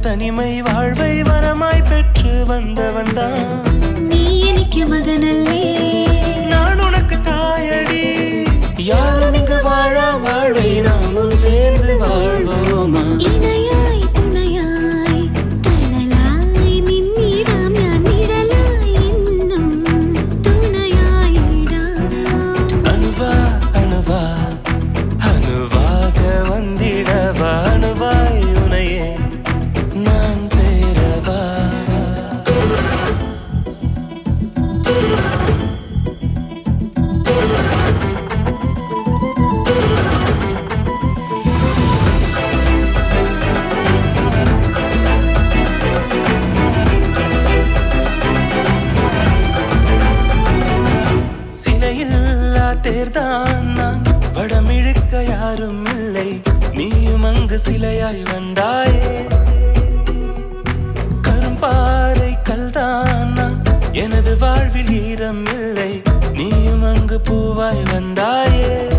தனிமை வாழ்வை வரமாய் பெற்று வந்தவன் தான் நீ எனக்கு மகனல்லே நான் உனக்கு தாயடி யாரும் இங்கு வாழா வாழ்வை நாமும் சேர்ந்து வாழ்வோமா இணையாய் துணையாய் തണലായി നിന്നിടാം ഞാൻ നിഴലായി എന്നും തുണയായിടാം அணுவா அணுவா அணுவாக வந்திடவா அணுவாய் உனையே நான் சேரவா சிலையில்லா தேர்தான் நான் வடமிழுக்க யாரும் இல்லை நீயும் அங்கு சிலையாய் வந்தாயே கரும்பாறை கல்தான் நான் எனது வாழ்வில் ஈரம் இல்லை நீயும் அங்கு பூவாய் வந்தாயே